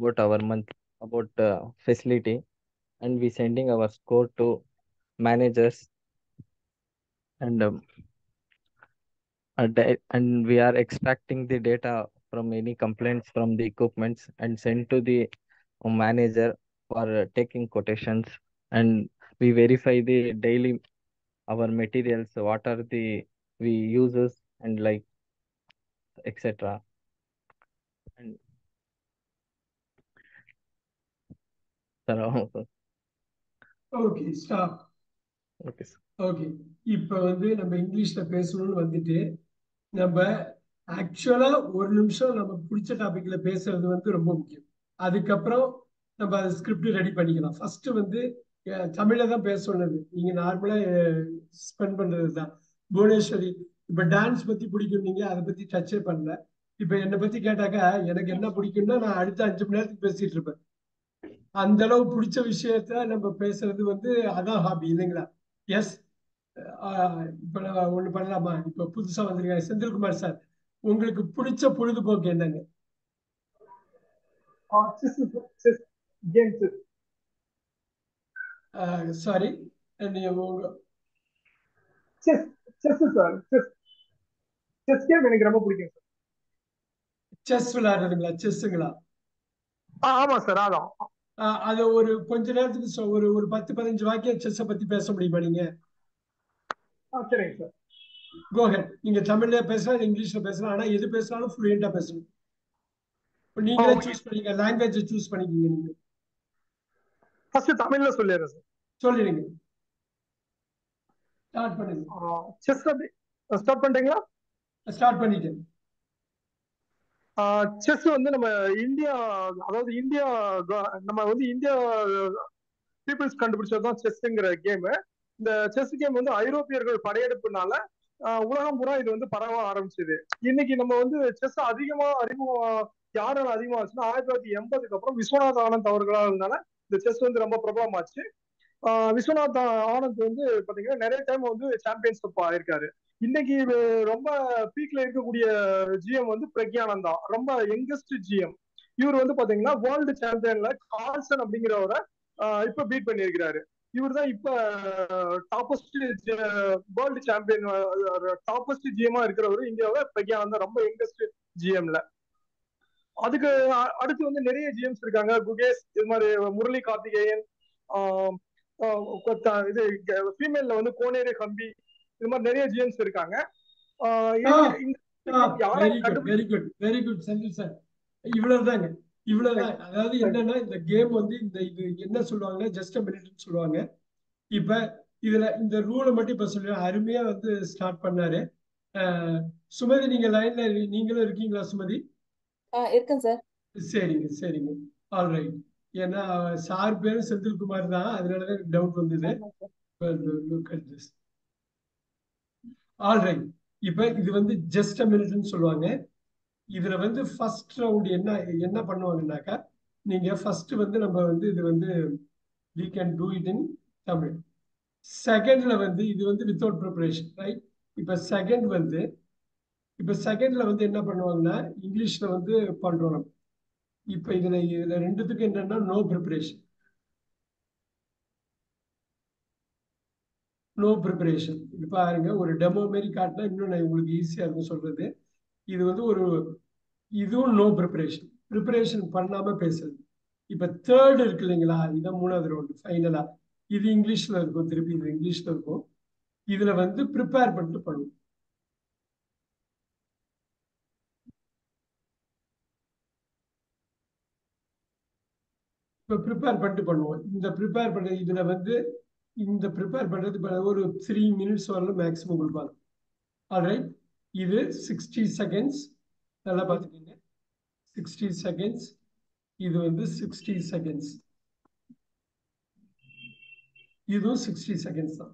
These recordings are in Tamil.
about our month about uh, facility and we sending our score to managers and um, uh, da- and we are extracting the data from any complaints from the equipments and send to the uh, manager for uh, taking quotations and we verify the daily our materials what are the we uses and like etc and sir, okay stop okay sir. Okay இப்போ வந்து நம்ம இங்கிலீஷ்ல பேசணும்னு வந்துட்டு நம்ம ஆக்சுவலா ஒரு நிமிஷம் நம்ம பிடிச்ச டாபிக்ல பேசுறது வந்து ரொம்ப முக்கியம் அதுக்கப்புறம் நம்ம அதை ஸ்கிரிப்ட் ரெடி பண்ணிக்கலாம் ஃபர்ஸ்ட் வந்து அஹ், தமிழ்ல தான் பேச சொன்னது நீங்க நார்மலா ஸ்பெண்ட் பண்றது தான் புவனேஸ்வரி இப்ப டான்ஸ் பத்தி பிடிக்கும் நீங்க அதை பத்தி டச்சே பண்ணல இப்ப என்னை பத்தி கேட்டாக்கா எனக்கு என்ன பிடிக்கும்னா நான் அடுத்த அஞ்சு மணி நேரத்துக்கு பேசிட்டு இருப்பேன் அந்த அளவு பிடிச்ச விஷயத்த நம்ம பேசுறது வந்து அதான் ஹாபி இல்லைங்களா எஸ் இப்ப நான் ஒண்ணு பண்ணலாமா இப்ப புதுசா வந்திருக்காங்க செந்தில்குமார் சார் உங்களுக்கு பிடிச்ச பொழுதுபோக்கு என்னங்க chess chess game chess sorry நீங்க உங்க chess chess sir chess chess game எனக்கு ரொம்ப பிடிக்கும் சார் செஸ் விளையாடுறதுங்களா செஸ்ஸுங்களா ஆ ஆமா சார் அதான் அது ஒரு கொஞ்ச நேரத்துக்கு சொ- ஒரு ஒரு பத்து பதினஞ்சு வாக்கியம் செஸ்ஸை பத்தி பேச முடியுமா நீங்க ஆ சரிங்க சார் கோஹெட் நீங்க தமிழ்ல பேசலாம் இல்ல இங்கிலீஷ்ல பேசலாம் ஆனா எது பேசினாலும் ஃப்ளூயண்டா பேசணும் இப்ப நீங்களே Okay. சூஸ் பண்ணிக்க லாங்குவேஜ் சூஸ் பண்ணிக்கிங்க நீங்க ஃபர்ஸ்ட் தமிழ்ல சொல்லிடுறேன் சார் சொல்லிடுங்க ஸ்டார்ட் பண்ணுங்க செஸ் அப்படி ஸ்டார்ட் பண்ணிட்டீங்களா ஸ்டார்ட் பண்ணிட்டேன் செஸ் வந்து நம்ம இந்தியா அதாவது இந்தியா க- நம்ம வந்து இந்தியா பீப்புள்ஸ் கண்டுபிடிச்சது தான் செஸ்ங்கிற கேம் இந்த செஸ் கேம் வந்து ஐரோப்பியர்கள் படையெடுப்புனால ஆஹ் உலகம் பூரா இது வந்து பரவ ஆரம்பிச்சது இன்னைக்கு நம்ம வந்து செஸ் அதிகமா அறிமுகம் யாரால அதிகமாச்சுன்னா ஆயிரத்தி தொள்ளாயிரத்தி எண்பதுக்கு அப்புறம் விஸ்வநாத் ஆனந்த் அவர்களால இந்த செஸ் வந்து ரொம்ப பிரபலமாச்சு ஆஹ் விஸ்வநாத் ஆனந்த் வந்து பாத்தீங்கன்னா நிறைய டைம் வந்து சாம்பியன்ஷிப் ஆயிருக்காரு இன்னைக்கு இது ரொம்ப பீக்ல இருக்கக்கூடிய ஜிஎம் வந்து பிரக்யானந்தா ரொம்ப யங்கஸ்ட் ஜிஎம் இவர் வந்து பாத்தீங்கன்னா வேர்ல்டு சாம்பியன்ல கால்சன் அப்படிங்கிறவரை ஆஹ் இப்ப பீட் பண்ணியிருக்கிறாரு இவர் தான் இப்ப டாப்பஸ்ட் வேர்ல்டு சாம்பியன் டாப்பஸ்ட் ஜிஎம்மா இருக்கிறவரு இந்தியாவை பிரக்யானந்தா ரொம்ப யங்கஸ்ட் ஜிஎம்ல அதுக்கு அ- அடுத்து வந்து நிறைய ஜிஎம்ஸ் இருக்காங்க குகேஷ் இது மாதிரி முரளி கார்த்திகேயன் ஆஹ் ஆஹ் கொத்த- இது ஃபீமேல்ல வந்து கோனேரி கம்பி இது மாதிரி நிறைய ஜிஎம்ஸ் இருக்காங்க ஆஹ் இந்த- இந்த யாரை வெரி குட் கண்டுபிடி very good very good Senthil sir இவ்வளவுதாங்க இவ்வளவுதான் அதாவது என்னன்னா இந்த கேம் வந்து இந்த இது என்ன சொல்லுவாங்கன்னா ஜஸ்ட் மினிட்னு சொல்லுவாங்க இப்ப இதுல இந்த ரூலை மட்டும் இப்ப சொல்லுவேன் அருமையா வந்து ஸ்டார்ட் பண்ணாரு அஹ், சுமதி நீங்க லைன்ல நீங்களும் இருக்கீங்களா சுமதி ஆ இருக்கேன் சார் சரிங்க சரிங்க ஆல்ரைட் ஏன்னா சார் பேரும் செந்தில்குமார் தான் அதனாலதான் டவுட் வந்தது லுக் அட் திஸ் ஆல்ரைட் இப்ப இது வந்து ஜஸ்ட் அ மினிட்னு சொல்லுவாங்க இதுல வந்து ஃபர்ஸ்ட் ரவுண்ட் என்ன என்ன பண்ணுவாங்கன்னாக்கா நீங்க ஃபர்ஸ்ட் வந்து நம்ம வந்து இது வந்து we can do it in Tamil செகண்ட்ல வந்து இது வந்து வித்தவுட் ப்ரிப்பரேஷன் ரைட் இப்ப செகண்ட் வந்து இப்ப செகண்ட்ல வந்து என்ன பண்ணுவாங்கன்னா இங்கிலீஷ்ல வந்து பண்றோம் நம்ம இப்ப இதுல இதுல ரெண்டுத்துக்கும் என்னன்னா நோ ப்ரிப்பரேஷன் நோ ப்ரிப்பரேஷன் இது பாருங்க ஒரு டெமோ மாரி காட்டினா இன்னும் நான் உங்களுக்கு ஈஸியா இருக்கும் சொல்றது இது வந்து ஒரு இதுவும் நோ ப்ரிப்பரேஷன் ப்ரிப்பரேஷன் பண்ணாம பேசுறது இப்ப தேர்ட் இருக்கு இல்லைங்களா இதான் மூணாவது ரவுண்டு ஃபைனலா இது இங்கிலீஷ்ல இருக்கும் திருப்பி இது இங்கிலீஷ்ல இருக்கும் இதுல வந்து ப்ரிப்பேர் பண்ணிட்டு பண்ணுவோம் இப்ப ப்ரிப்பேர் பண்ணிட்டு பண்ணுவோம் இந்த ப்ரிப்பேர் பண்ண இதுல வந்து இந்த ப்ரிப்பேர் பண்றது இப்ப ஒரு த்ரீ மினிட்ஸ் வரலும் மேக்ஸிமம் கொடுப்பாங்க ஆல்ரைட் இது சிக்ஸ்டி செகண்ட்ஸ் நல்லா பார்த்துக்கோங்க சிக்ஸ்டி செகண்ட்ஸ் இது வந்து சிக்ஸ்டி செகண்ட்ஸ் இதுவும் சிக்ஸ்டி செகண்ட்ஸ் தான்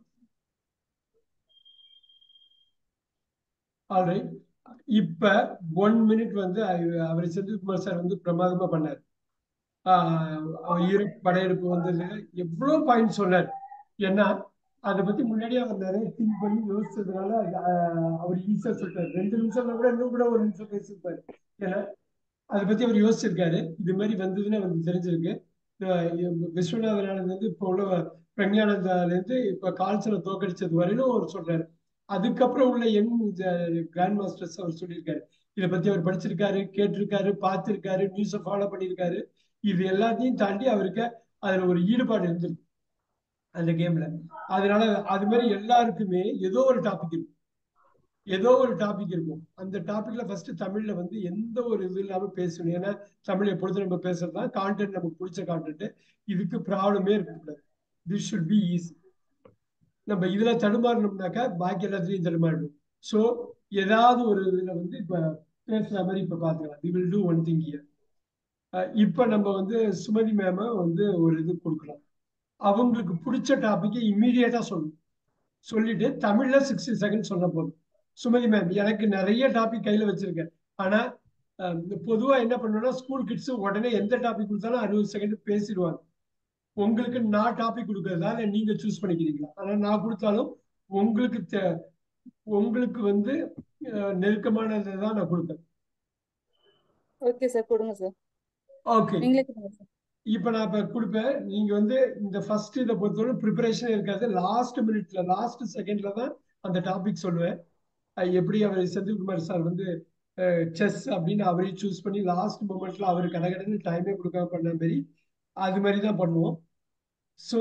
ஆல்ரைட் இப்ப ஒன் மினிட் வந்து அவ- அவர் செந்தில்குமார் சார் வந்து பிரமாதமா பண்ணார் ஆஹ் ஈரோப் படையெடுப்பு வந்தது எவ்வளவு பாயிண்ட் சொன்னார் ஏன்னா அதை பத்தி முன்னாடியே அவர் நிறைய திங்க் பண்ணி யோசிச்சதுனால ஆஹ் அவர் ஈஸியா சொல்லிட்டாரு ரெண்டு நிமிஷம் கூட இன்னும் கூட ஒரு நிமிஷம் பேசியிருப்பாரு ஏன்னா அதை பத்தி அவர் யோசிச்சிருக்காரு இது மாதிரி வந்ததுன்னு அவருக்கு தெரிஞ்சிருக்கு அஹ் விஸ்வநாதன் ஆனந்த் வந்து இப்போ உள்ள பிரக்ஞானந்தால இருந்து இப்ப கால்சனை தோக்கடிச்சது வரையிலும் அவர் சொல்றாரு அதுக்கப்புறம் உள்ள யங் கிராண்ட் மாஸ்டர்ஸ் அவர் சொல்லியிருக்காரு இதை பத்தி அவர் படிச்சிருக்காரு கேட்டிருக்காரு பார்த்திருக்காரு நியூஸை ஃபாலோ பண்ணியிருக்காரு இது எல்லாத்தையும் தாண்டி அவருக்கு அதுல ஒரு ஈடுபாடு இருந்திருக்கு அந்த கேம்ல அதனால அது மாதிரி எல்லாருக்குமே ஏதோ ஒரு டாபிக் இருக்கும் ஏதோ ஒரு டாபிக் இருக்கும் அந்த டாபிக்ல ஃபர்ஸ்ட் தமிழ்ல வந்து எந்த ஒரு இது இல்லாம பேசணும் ஏன்னா தமிழ் எப்பொழுதும் நம்ம பேசுறது தான் கான்டென்ட் நமக்கு பிடிச்ச கான்டென்ட் இதுக்கு ப்ராப்ளமே இருக்கக்கூடாது திஸ் ஷுட் பி ஈஸி நம்ம இதுல தடுமாறணும்னாக்கா பாக்கி எல்லாத்துலயும் தடுமாறணும் ஸோ ஏதாவது ஒரு இதுல வந்து இப்ப பேசுற மாதிரி இப்ப பாத்துக்கலாம் we will do one thing here இப்ப நம்ம வந்து சுமதி மேம வந்து ஒரு இது கொடுக்கலாம் அவங்களுக்கு பிடிச்ச டாபிக்கை இம்மீடியட்டா சொல்லணும் சொல்லிட்டு தமிழ்ல சிக்ஸ்டி செகண்ட் சொன்ன போதும் சுமதி மேம் எனக்கு நிறைய டாபிக் கையில வச்சிருக்கேன் ஆனா அஹ், பொதுவா என்ன பண்ணணும்னா ஸ்கூல் கிட்ஸ் உடனே எந்த டாபிக் கொடுத்தாலும் அறுபது செகண்ட் பேசிடுவாங்க உங்களுக்கு நான் டாபிக் கொடுக்கறதா இல்லை நீங்க சூஸ் பண்ணிக்கிறீங்களா ஆனா நான் கொடுத்தாலும் உங்களுக்கு தே- உங்களுக்கு வந்து அஹ், நெருக்கமானதை தான் நான் கொடுப்பேன் ஓகே சார் கொடுங்க சார் ஓகே நீங்களே கொடுங்க சார் இப்ப நான் இப்ப கொடுப்பேன் நீங்க வந்து இந்த ஃபர்ஸ்ட் இதை பொறுத்தவரை ப்ரிப்பரேஷன் இருக்காது லாஸ்ட் மினிட்ல லாஸ்ட் செகண்ட்ல தான் அந்த டாபிக் சொல்லுவேன் அஹ் எப்படி அவர் செந்தில்குமார் சார் வந்து செஸ் அப்படின்னு அவரே சூஸ் பண்ணி லாஸ்ட் மூமெண்ட்ல அவர் கடகடன்னு டைமே கொடுக்காம பண்ண மாதிரி அது மாதிரி தான் பண்ணுவோம் so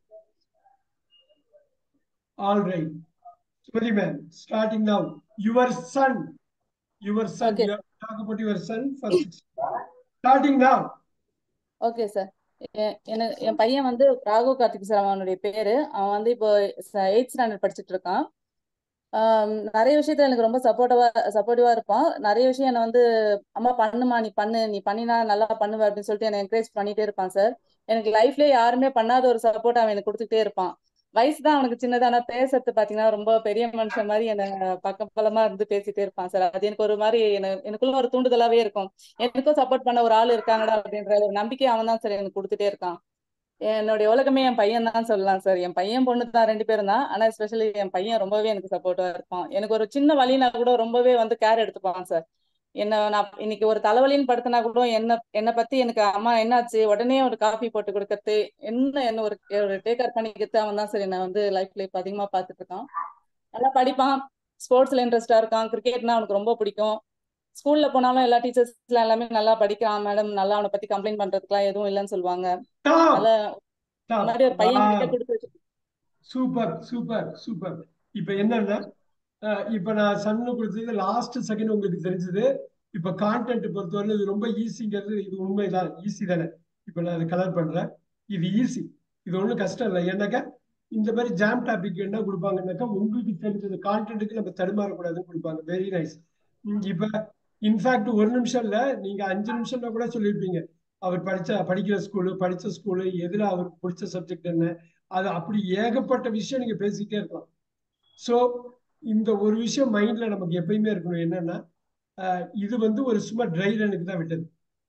all right Sumathi ma'am starting now your son your son Okay. Talk about your son first starting now okay sir எனக்கு என் பையன் வந்து ராகவ் கார்த்திக் சார் அவனுடைய பேரு அவன் வந்து இப்போ எயிட் ஸ்டாண்டர்ட் படிச்சுட்டு இருக்கான் ஆம், நிறைய விஷயத்துல எனக்கு ரொம்ப சப்போர்ட்டிவா சப்போர்ட்டிவா இருப்பான் நிறைய விஷயம் என்னை வந்து அம்மா பண்ணுமா நீ பண்ணு நீ பண்ணினா நல்லா பண்ணுவ அப்படின்னு சொல்லிட்டு என்னை என்கரேஜ் பண்ணிட்டே இருப்பான் சார் எனக்கு லைஃப்லயே யாருமே பண்ணாத ஒரு சப்போர்ட் அவன் எனக்கு கொடுத்துட்டே இருப்பான் வயசு தான் அவனுக்கு சின்னதா ஆனா பேசுறது பாத்தீங்கன்னா ரொம்ப பெரிய மனுஷன் மாதிரி என்ன பக்கபலமா இருந்து பேசிட்டே இருப்பான் சார் அது எனக்கு ஒரு மாதிரி எனக்கு எனக்குள்ள ஒரு தூண்டுதலாவே இருக்கும் எனக்கும் சப்போர்ட் பண்ண ஒரு ஆள் இருக்காங்கடா அப்படின்ற ஒரு நம்பிக்கை அவன் தான் சார் எனக்கு கொடுத்துட்டே இருக்கான் என்னுடைய உலகமே என் பையன் தான் சொல்லலாம் சார் என் பையன் பொண்ணு தான் ரெண்டு பேரும் தான் ஆனா எஸ்பெஷலி என் பையன் ரொம்பவே எனக்கு சப்போர்ட்டா இருப்பான் எனக்கு ஒரு சின்ன வலினா கூட ரொம்பவே வந்து கேர் எடுத்துப்பான் சார் என்ன நான் இன்னைக்கு ஒரு தலைவலின்னு படுத்தினா கூட என்ன என்னை பத்தி எனக்கு அம்மா என்னாச்சு உடனே ஒரு காஃபி போட்டு கொடுக்கறது என்ன என்ன ஒரு ஒரு டேக் கேர் பண்ணிக்கிறது அவன் தான் சார் என்ன வந்து லைஃப்ல இப்ப அதிகமா பார்த்துட்டு இருக்கான் நல்லா படிப்பான் ஸ்போர்ட்ஸ்ல இன்ட்ரெஸ்டா இருக்கான் கிரிக்கெட்னா அவனுக்கு ரொம்ப பிடிக்கும் ஸ்கூல்ல போனாலும் எல்லா டீச்சர்ஸ்ல எல்லாமே நல்லா படிக்கிறான் மேடம் நல்லா அவனை பத்தி கம்ப்ளைண்ட் பண்றதுக்குலாம் எதுவும் இல்லைன்னு சொல்லுவாங்க ஸ்டாப் நல்ல இந்த மாதிரி ஒரு பையன் கிட்ட கொடுத்து வச்சு சூப்பர் சூப்பர் சூப்பர் இப்ப என்னன்னா அஹ் இப்ப நான் சன்னு கொடுத்தது லாஸ்ட் செகண்ட் உங்களுக்கு தெரிஞ்சது இப்ப கான்டென்ட் பொறுத்தவரை இது ரொம்ப ஈஸிங்கிறது இது உண்மைதான் ஈஸி தானே இப்ப நான் அதை கலர் பண்றேன் இது ஈஸி இது ஒண்ணும் கஷ்டம் இல்லை ஏன்னாக்கா இந்த மாதிரி ஜாம் டாபிக் என்ன கொடுப்பாங்கன்னாக்கா உங்களுக்கு தெரிஞ்சது கான்டென்ட்டுக்கு நம்ம தடுமாறக்கூடாதுன்னு கொடுப்பாங்க வெரி நைஸ் இப்ப இன்ஃபேக்ட் ஒரு நிமிஷம் இல்ல நீங்க அஞ்சு நிமிஷம்னா கூட சொல்லியிருப்பீங்க அவர் படிச்ச படிக்கிற ஸ்கூலு படிச்ச ஸ்கூலு எதுல அவருக்கு பிடிச்ச சப்ஜெக்ட் என்ன அது அப்படி ஏகப்பட்ட விஷயம் நீங்க பேசிக்கிட்டே இருக்கலாம் ஸோ இந்த ஒரு விஷயம் மைண்ட்ல நமக்கு எப்பயுமே இருக்கணும் என்னன்னா அஹ் இது வந்து ஒரு சும்மா ட்ரை ரனுக்கு தான் விட்டது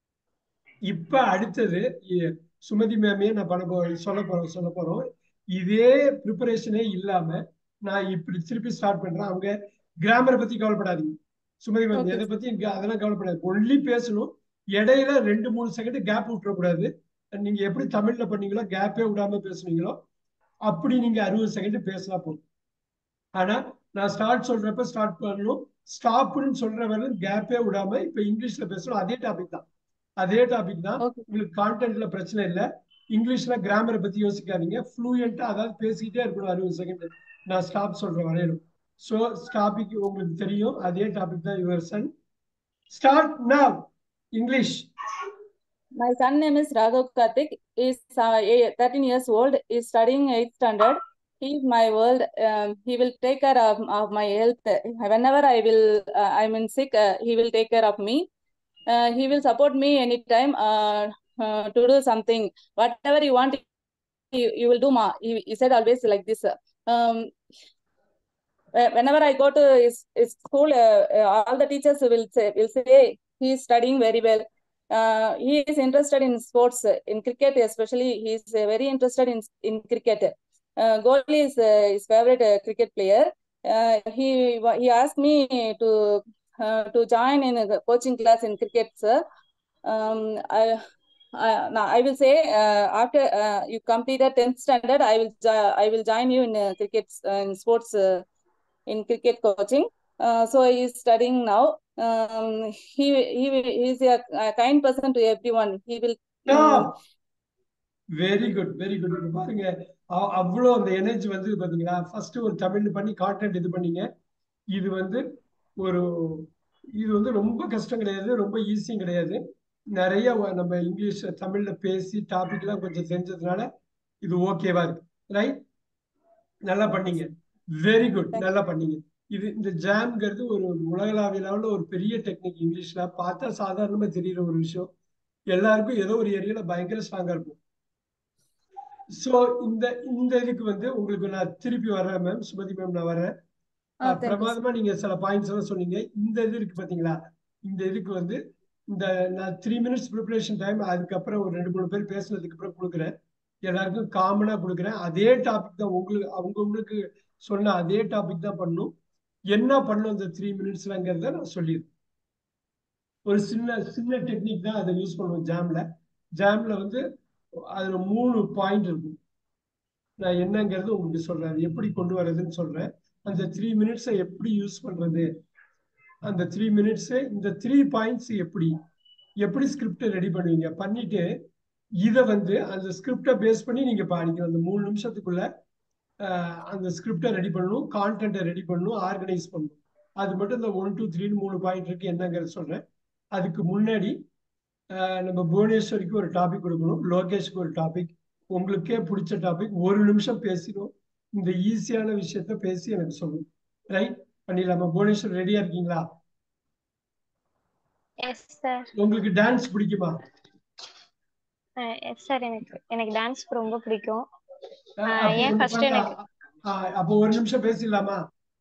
இப்ப அடுத்தது இ- சுமதி மேமையே நான் பண்ண போ சொல்ல போறோம் சொல்ல போறோம் இதே ப்ரிப்பரேஷனே இல்லாம நான் இப்படி திருப்பி ஸ்டார்ட் பண்றேன் அவங்க கிராமரை பத்தி கவலைப்படாதீங்க சுமதி மேம் Okay. எதை பத்தி இங்க அதெல்லாம் கவலைப்படாது ஒன்லி பேசணும் இடையில ரெண்டு மூணு செகண்ட் கேப் விட்டுறக்கூடாது நீங்க எப்படி தமிழ்ல பண்ணீங்களோ கேப்பே விடாம பேசுனீங்களோ அப்படி நீங்க அறுபது செகண்ட் பேசினா போதும் ஆனா நான் ஸ்டார்ட் சொல்றப்ப ஸ்டார்ட் பண்ணணும் ஸ்டாப்னு சொல்ற வரை கேப்பே விடாம இப்ப இங்கிலீஷ்ல பேசணும் அதே டாபிக் தான் அதே டாபிக் தான் ஓகே உங்களுக்கு கான்டென்ட்ல பிரச்சனை இல்லை இங்கிலீஷ்ல கிராமரை பத்தி யோசிக்காதீங்க ஃப்ளூயண்டா அதாவது பேசிக்கிட்டே இருக்கணும் அறுபது செகண்ட் நான் ஸ்டாப் சொல்ற வரையிலும் ஸோ டாபிக் உங்களுக்கு தெரியும் அதே டாபிக் தான் your son start now English My son name is Raghav Karthik. Is uh, eh, 13 years old. Is studying 8th standard. He is my world. Um, he will take care of, of my health. Whenever I will, uh, I'm in sick, uh, he will take care of me. Uh, he will support me anytime uh, uh, to do something. Whatever you want, you, you will do. Ma. He, he said always like this. Um, whe- whenever I go to his, his school, uh, uh, all the teachers will say will say he is studying very well. Uh, he is interested in sports, uh, in cricket especially. He is uh, very interested in in cricket. Uh, Kohli is uh, his favorite uh, cricket player. Uh, he wa- he asked me to uh, to join in a coaching class in cricket, sir. um, I, I, now I will say uh, after uh, you completed 10th standard, I will jo- I will join you in uh, cricket uh, in sports uh, in cricket coaching. Uh, so he is studying now. Um, he he will- he is a, a kind person to everyone. He will. Um, very good very good இப்ப பாருங்க அவ்- அவ்வளவு அந்த எனர்ஜி வந்து பாத்தீங்களா ஃபர்ஸ்ட் ஒரு தமிழ் பண்ணி கான்டென்ட் இது பண்ணீங்க இது வந்து ஒரு இது வந்து ரொம்ப கஷ்டம் கிடையாது ரொம்ப ஈஸியும் கிடையாது நிறைய வ- நம்ம இங்கிலீஷ் தமிழ்ல பேசி டாபிக் எல்லாம் கொஞ்சம் தெரிஞ்சதுனால இது ஓகேவா இருக்கு ரைட் நல்லா பண்ணீங்க வெரி குட் நல்லா பண்ணீங்க இது இந்த ஜாம்ங்கிறது ஒரு உலகளாவிய லெவலில் ஒரு பெரிய டெக்னிக் இங்கிலீஷ்ல பார்த்தா சாதாரணமா தெரியுற ஒரு விஷயம் எல்லாருக்கும் ஏதோ ஒரு ஏரியால பயங்கர ஸ்ட்ராங்கா இருக்கும் ஸோ இந்த இந்த இதுக்கு வந்து உங்களுக்கு நான் திருப்பி வர்றேன் மேம் சுமதி மேம் நான் வரேன் ஆ, அஹ் thank you, பிரமாதமா நீங்க சில பாயிண்ட்ஸ் எல்லாம் சொன்னீங்க இந்த இது இருக்கு பாத்தீங்களா இந்த இதுக்கு வந்து இந்த நான் த்ரீ மினிட்ஸ் ப்ரிப்பரேஷன் டைம் அதுக்கப்புறம் ஒரு ரெண்டு மூணு பேர் பேசுனதுக்கு அப்புறம் கொடுக்குறேன் எல்லாருக்கும் காமனா கொடுக்குறேன் அதே டாபிக் தான் உங்களுக்கு அவங்க உங்களுக்கு சொன்ன அதே டாபிக் தான் பண்ணணும் என்ன பண்ணும் இந்த த்ரீ மினிட்ஸ்லங்கிறத நான் சொல்லிடுறேன் ஒரு சின்ன சின்ன டெக்னிக் தான் அதை யூஸ் பண்ணுவோம் ஜாம்ல ஜாம்ல வந்து அதுல மூணு பாயிண்ட் இருக்கும் நான் என்னங்கிறது உங்களுக்கு சொல்றேன் அது எப்படி கொண்டு வர்றதுன்னு சொல்றேன் அந்த த்ரீ மினிட்ஸை எப்படி யூஸ் பண்றது அந்த த்ரீ மினிட்ஸ் இந்த த்ரீ பாயிண்ட்ஸ் எப்படி எப்படி ஸ்கிரிப்டை ரெடி பண்ணுவீங்க பண்ணிட்டு இதை வந்து அந்த ஸ்கிரிப்டை பேஸ் பண்ணி நீங்க பாடிக்கணும் அந்த மூணு நிமிஷத்துக்குள்ள ஆஹ், அந்த ஸ்கிரிப்டை ரெடி பண்ணணும் கான்டென்ட்டை ரெடி பண்ணணும் ஆர்கனைஸ் பண்ணணும் அது மட்டும் இந்த ஒன் டூ த்ரீன்னு மூணு பாயிண்ட் இருக்கு என்னங்கிறது சொல்றேன் அதுக்கு முன்னாடி ஆஹ், நம்ம புவனேஸ்வரிக்கு ஒரு டாபிக் கொடுக்கணும் லோகேஷ்க்கு ஒரு டாபிக் உங்களுக்கே பிடிச்ச டாபிக் ஒரு நிமிஷம் பேசிடும் இந்த ஈஸியான விஷயத்த பேசி எனக்கு சொல்லுங்க ரைட் பண்ணிடலாமா புவனேஸ்வர் ரெடியா இருக்கீங்களா எஸ் சார் உங்களுக்கு டான்ஸ் பிடிக்குமா எஸ் சார் எனக்கு எனக்கு டான்ஸ் ரொம்ப பிடிக்கும் ஆஹ் ஆஹ் அப்போ ஏன் ஒண்ணு ஃபர்ஸ்ட் பண்ணலாம். எனக்கு ஆஹ் அப்போ ஒரு நிமிஷம் பேசிடலாமா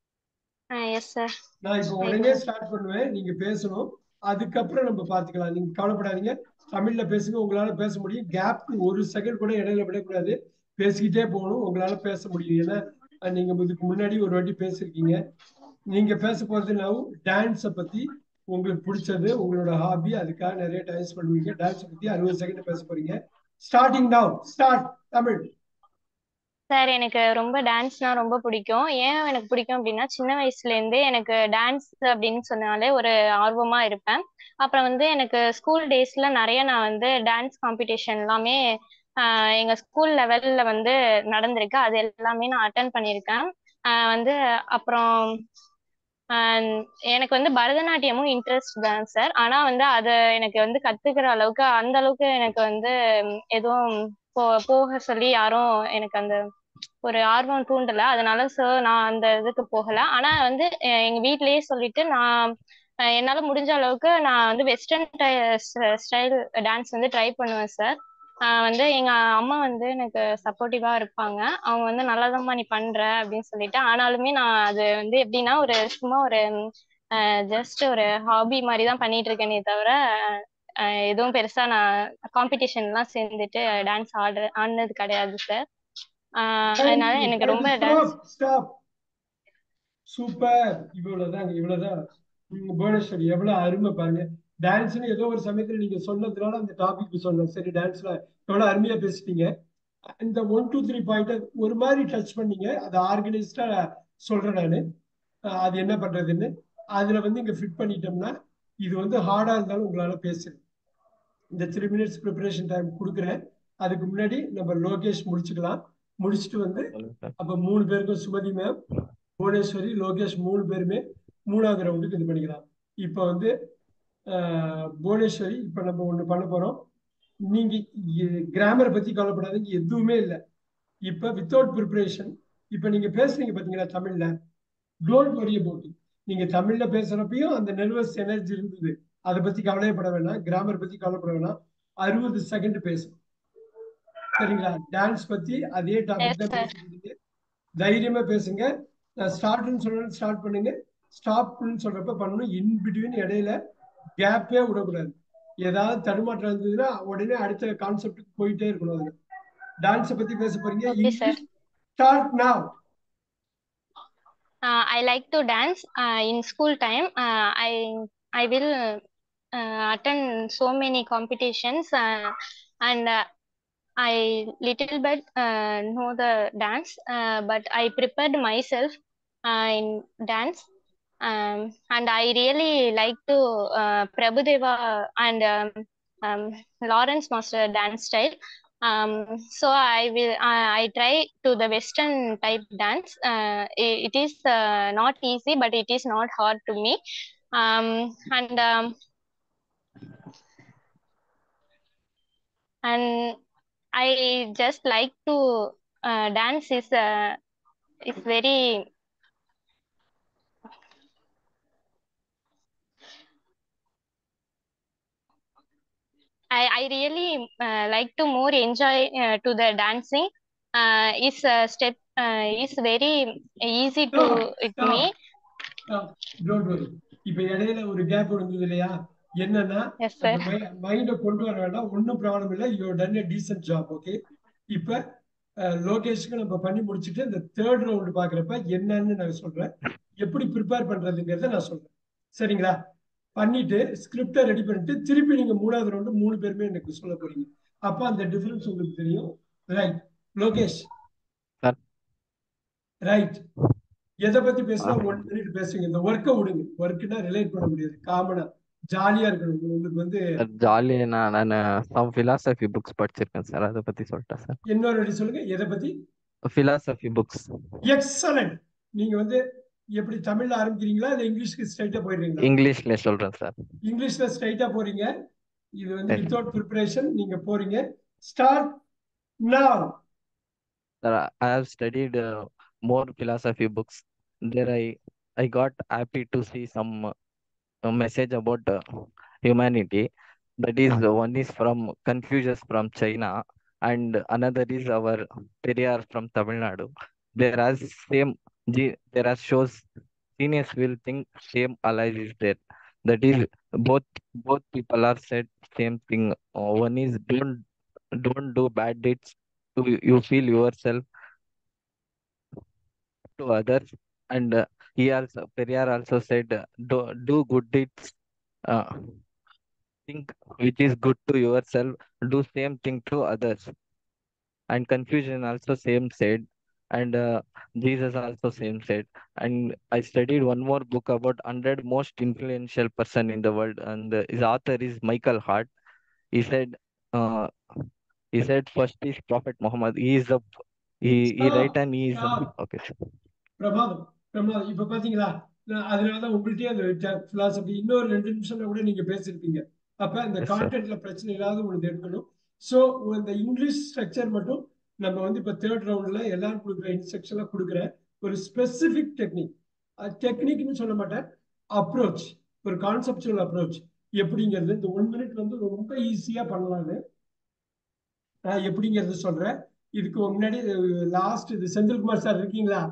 எஸ் சார் நான் இப்போ உடனே ஸ்டார்ட் பண்ணுவேன் நீங்க பேசணும் அதுக்கப்புறம் நம்ம பாத்துக்கலாம் நீங்க கவலைப்படாதீங்க தமிழ்ல பேசுங்க உங்களால பேச முடியும் கேப் ஒரு செகண்ட் கூட இடையில விடக்கூடாது பேசிக்கிட்டே போகணும் உங்களால பேச முடியும் ஏன்னா அஹ் நீங்க இதுக்கு முன்னாடி ஒரு வாட்டி பேசியிருக்கீங்க நீங்க பேச போறது நான் டான்ஸை பத்தி உங்களுக்கு பிடிச்சது உங்களோட ஹாபி அதுக்காக நிறைய டைம்ஸ் பண்ணுவீங்க டான்ஸ் பத்தி அறுபது செகண்ட் பேச போறீங்க starting now start Tamil sir எனக்கு ரொம்ப டான்ஸ்னா ரொம்ப பிடிக்கும் ஏன் எனக்கு பிடிக்கும் அப்படின்னா சின்ன வயசுல இருந்தே எனக்கு டான்ஸ் அப்படின்னு சொன்னாலே ஒரு ஆர்வமா இருப்பேன் அப்புறம் வந்து எனக்கு ஸ்கூல் டேஸ்ல நிறைய நான் வந்து டான்ஸ் காம்படிஷன் எல்லாமே ஆஹ் எங்க ஸ்கூல் லெவல்ல வந்து நடந்திருக்கு அது எல்லாமே நான் அட்டன் பண்ணியிருக்கேன் ஆஹ் வந்து அப்புறம் ஆஹ் எனக்கு வந்து பரதநாட்டியமும் இன்ட்ரெஸ்ட் தான் சார் ஆனா வந்து அதை எனக்கு வந்து கத்துக்கிற அளவுக்கு அந்த அளவுக்கு எனக்கு வந்து ம், எதுவும் போ போக சொல்லி யாரும் எனக்கு அந்த ஒரு ஆர்வம் தூண்டல அதனால சார் நான் அந்த இதுக்கு போகல ஆனா வந்து அஹ் எங்க வீட்லயே சொல்லிட்டு நான் அஹ் என்னால முடிஞ்ச அளவுக்கு நான் வந்து வெஸ்டர்ன் ஸ்டைல் டான்ஸ் வந்து ட்ரை பண்ணுவேன் சார் வந்து எங்க அம்மா வந்து எனக்கு சப்போர்ட்டிவா இருப்பாங்க அவங்க வந்து நல்லாதாம்மா நீ பண்ற அப்படின்னு சொல்லிட்டு ஆனாலுமே நான் அது வந்து எப்படின்னா ஒரு சும்மா ஒரு ஜஸ்ட் ஒரு ஹாபி மாதிரி தான் பண்ணிட்டு இருக்கேனே தவிர அஹ் எதுவும் பெருசா நான் காம்படிஷன்லாம் சேர்ந்துட்டு டான்ஸ் ஆடுற ஆடினது கிடையாது சார் அதனால எனக்கு ரொம்ப டான்ஸ் ஸ்டாப் சூப்பர் இவ்வளவுதான் இவ்வளவுதான் உம் புவனேஸ்வரி எவ்வளவு அருமை பாருங்க டான்ஸ்னு ஏதோ ஒரு சமயத்துல நீங்க சொன்னதுனால அந்த டாபிக் சொன்னேன் சரி டான்ஸ்ல எவ்வளவு அருமையா பேசிட்டீங்க இந்த ஒன் டூ த்ரீ பாயிண்ட் ஒரு மாதிரி டச் பண்ணீங்க அது ஆர்கனைஸ்டா சொல்றேன் நானு அஹ் அது என்ன பண்றதுன்னு அதுல வந்து இங்க ஃபிட் பண்ணிட்டோம்னா இது வந்து ஹார்டா இருந்தாலும் உங்களால பேசுறது இந்த த்ரீ மினிட்ஸ் ப்ரிப்பரேஷன் டைம் கொடுக்குறேன் அதுக்கு முன்னாடி நம்ம லோகேஷ் முடிச்சுக்கலாம் முடிச்சுட்டு வந்து சொல்லுங்க சார் அப்ப மூணு பேருக்கும் சுமதி மேம் புவனேஸ்வரி லோகேஷ் மூணு பேருமே மூணாவது ரவுண்டுக்கு இது பண்ணிக்கலாம் இப்ப வந்து ஆஹ், புவனேஸ்வரி இப்ப நம்ம ஒண்ணு பண்ண போறோம் நீங்க கிராமரை பத்தி கவலைப்படாதீங்க எதுவுமே இல்லை இப்ப வித்தவுட் ப்ரிப்பரேஷன் இப்ப நீங்க பேசுறீங்க பாத்தீங்களா தமிழ்ல டோன்ட் வரி அபவுட் நீங்க தமிழ்ல பேசுறப்பையும் அந்த நெர்வஸ் எனர்ஜி இருந்தது அதை பத்தி கவலையப்பட வேணாம் கிராமர் பத்தி கவலைப்பட வேணாம் அறுபது செகண்ட் பேசும் சரிங்களா டான்ஸ் பத்தி அதே டாபிக் தான் Yes, sir. பேசிட்டு தைரியமா பேசுங்க நான் ஸ்டார்ட்னு சொல்றேன் ஸ்டார்ட் பண்ணுங்க ஸ்டாப்னு சொல்றப்ப பண்ணணும் இன் பிட்வீன் இடையில கேப்பே விடக்கூடாது ஏதாவது தடுமாற்றம் இருந்ததுன்னா உடனே அடுத்த கான்செப்டுக்கு போயிட்டே இருக்கணும் அதுல டான்ஸை பத்தி பேச போறீங்க Okay, sir. English start now uh, I like to dance uh, in school time. Uh, I I will uh, attend so many competitions uh, and uh, I little bit uh, know the dance, uh, but I prepared myself uh, in dance. Um, and I really like to uh, Prabhudeva and um, um, Lawrence Master dance style. Um, so I will I, I try to the Western type dance. Uh, it, it is uh, not easy, but it is not hard to me. Um, and um, and I just like to uh, dance is uh, is very I, I really uh, like to more enjoy uh, to the dancing. Uh, is a step uh, is very easy to it me. Don't worry இப்ப இடையில ஒரு கேப் இருந்தது இல்லையா என்னன்னா Yes, sir. அந்த மைண்ட கொண்டு வர வேண்டாம் ஒன்றும் ப்ராப்ளம் இல்லை you done a decent job okay இப்ப அஹ், லோகேஷ்க்கு நம்ம பண்ணி முடிச்சுட்டு இந்த தேர்ட் ரவுண்ட் பாக்குறப்ப என்னன்னு நான் சொல்றேன் எப்படி ப்ரிப்பேர் பண்றதுங்கிறத நான் சொல்றேன் சரிங்களா பண்ணிட்டு ஸ்கிரிப்டை ரெடி பண்ணிட்டு திருப்பி நீங்க மூணாவது ரவுண்டு மூணு பேருமே எனக்கு சொல்ல போறீங்க அப்ப அந்த டிஃபரன்ஸ் உங்களுக்கு தெரியும் ரைட் லோகேஷ் Sir. ரைட் எதை பத்தி பேசினா ஒன் மினிட் பேசுங்க இந்த ஒர்க்கை விடுங்க ஒர்க்குனா ரிலேட் பண்ண முடியாது காமனா ஜாலியா இருக்கணும் உங்களுக்கு வந்து ஜாலியா நான் நான் சம் philosophy புக்ஸ் படிச்சிருக்கேன் சார் அதை பத்தி சொல்லிட்டேன் சார் இன்னொரு வாட்டி சொல்லுங்க எதை பத்தி philosophy புக்ஸ் எக்ஸலண்ட் நீங்க வந்து எப்படி தமிழ்ல ஆரம்பிக்கிறீங்களா இல்ல இங்கிலீஷ்க்கு ஸ்ட்ரைட்டா போயிடுறீங்களா இங்கிலீஷ்ல சொல்றேன் சார் இங்கிலீஷ்ல ஸ்ட்ரைட்டா போறீங்க இது வந்து சரி. வித்தவுட் ப்ரிப்பரேஷன் நீங்க போறீங்க start now Sir, I have studied uh, more philosophy books. There, I I got happy to see some uh, message about uh, humanity. That is, uh, one is from Confucius from China, and another is our Periyar from Tamil Nadu. There are same, ge- there are shows. Genius will think same allies is there. That is, both both people are said same thing. Uh, one is don't don't do bad deeds to you feel yourself to others and uh, he also Periyar also said uh, do do good deeds uh, think which is good to yourself do same thing to others and confusion also same said and uh, Jesus also same said and I studied one more book about 100 most influential person in the world and uh, his author is Michael Hart he said uh, he said first is Prophet Muhammad he is the he, he Stop. write and he is the, Stop. okay பிரமாதம் பிரமாதம் இப்ப பாத்தீங்களா நான் அதனாலதான் உங்கள்கிட்டயே அந்த பிலாசபி இன்னொரு ரெண்டு நிமிஷம்ல கூட நீங்க பேசியிருப்பீங்க அப்ப இந்த Yes, sir. கான்டென்ட்ல பிரச்சனை இல்லாத உங்களுக்கு எடுக்கணும் சோ இந்த இங்கிலீஷ் ஸ்ட்ரக்சர் மட்டும் நம்ம வந்து இப்ப தேர்ட் ரவுண்ட்ல எல்லாரும் கொடுக்குற இன்ஸ்ட்ரக்ஷன்ல கொடுக்குற ஒரு ஸ்பெசிபிக் டெக்னிக் டெக்னிக்னு சொல்ல மாட்டேன் அப்ரோச் ஒரு கான்செப்டுவல் அப்ரோச் எப்படிங்கிறது இந்த ஒன் மினிட் வந்து ரொம்ப ஈஸியா பண்ணலாம்னு நான் எப்படிங்கிறது சொல்றேன் இதுக்கு முன்னாடி லாஸ்ட் இது செந்தில்குமார் சார் இருக்கீங்களா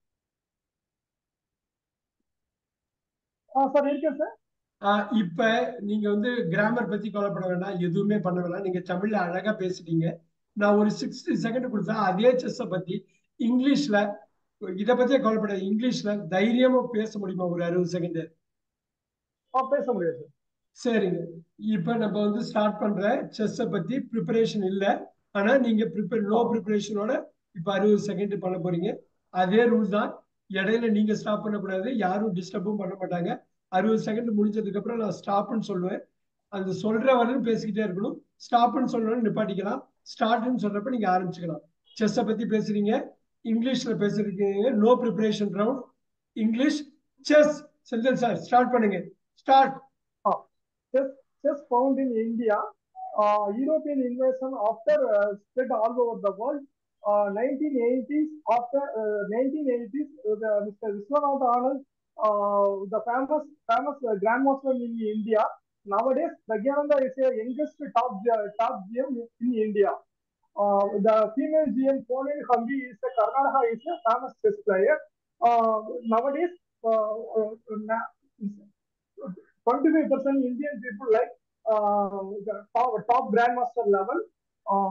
சார் இருக்கேன் சார் ஆஹ் இப்ப நீங்க வந்து கிராமர் பத்தி கவலைப்பட வேண்டாம் எதுவுமே பண்ண வேண்டாம் நீங்க தமிழ்ல அழகா பேசிட்டீங்க நான் ஒரு சிக்ஸ்டி செகண்ட் கொடுத்தா அதே செஸ்ஸை பத்தி இங்கிலீஷ்ல இத பத்தியே கவலைப்படாது இங்கிலீஷ்ல தைரியமா பேச முடியுமா ஒரு அறுபது செகண்ட் ஆ பேச முடியாது சார் சரிங்க இப்ப நம்ம வந்து ஸ்டார்ட் பண்ற செஸ்ஸை பத்தி ப்ரிப்பரேஷன் இல்ல ஆனா நீங்க ப்ரிப்பேர் நோ ப்ரிப்பரேஷனோட இப்ப அறுபது செகண்ட் பண்ண போறீங்க அதே ரூல் தான் இடையில நீங்க ஸ்டாப் பண்ணக்கூடாது யாரும் டிஸ்டர்பும் பண்ண மாட்டாங்க அறுபது செகண்ட் முடிஞ்சதுக்கு அப்புறம் நான் ஸ்டாப்னு சொல்லுவேன் அந்த சொல்ற வரையும் பேசிக்கிட்டே இருக்கணும் ஸ்டாப்னு சொல்லணும் நிப்பாட்டிக்கலாம் ஸ்டார்ட்னு சொல்றப்ப நீங்க ஆரம்பிச்சுக்கலாம் செஸ்ஸை பத்தி பேசுறீங்க இங்கிலீஷ்ல பேசுறீங்க no preparation round English chess Senthil sir start பண்ணுங்க start chess, chess found in India, uh, European invasion after uh, spread all over the world. Uh, 1980s, after uh, 1980s, uh, the, Mr. Viswanatha Anand, uh, the famous famous uh, grandmaster in India. Nowadays, Pragyananda is a youngest top G- top GM in India. Uh, the female GM Ponen Hambi is a Karnataka is a famous chess player. Uh, nowadays, uh, uh, na- 25% Indian people like uh, the top, top grandmaster level. Uh,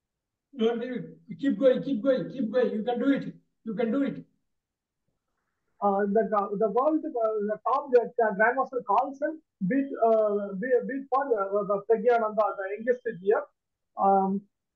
Don't leave it. Keep going, keep going, keep going. You can do it. You can do it. uh, the the world uh, the top uh, grandmaster Carlsen beat uh, beat, beat for uh, the Pragyananda the youngest year um,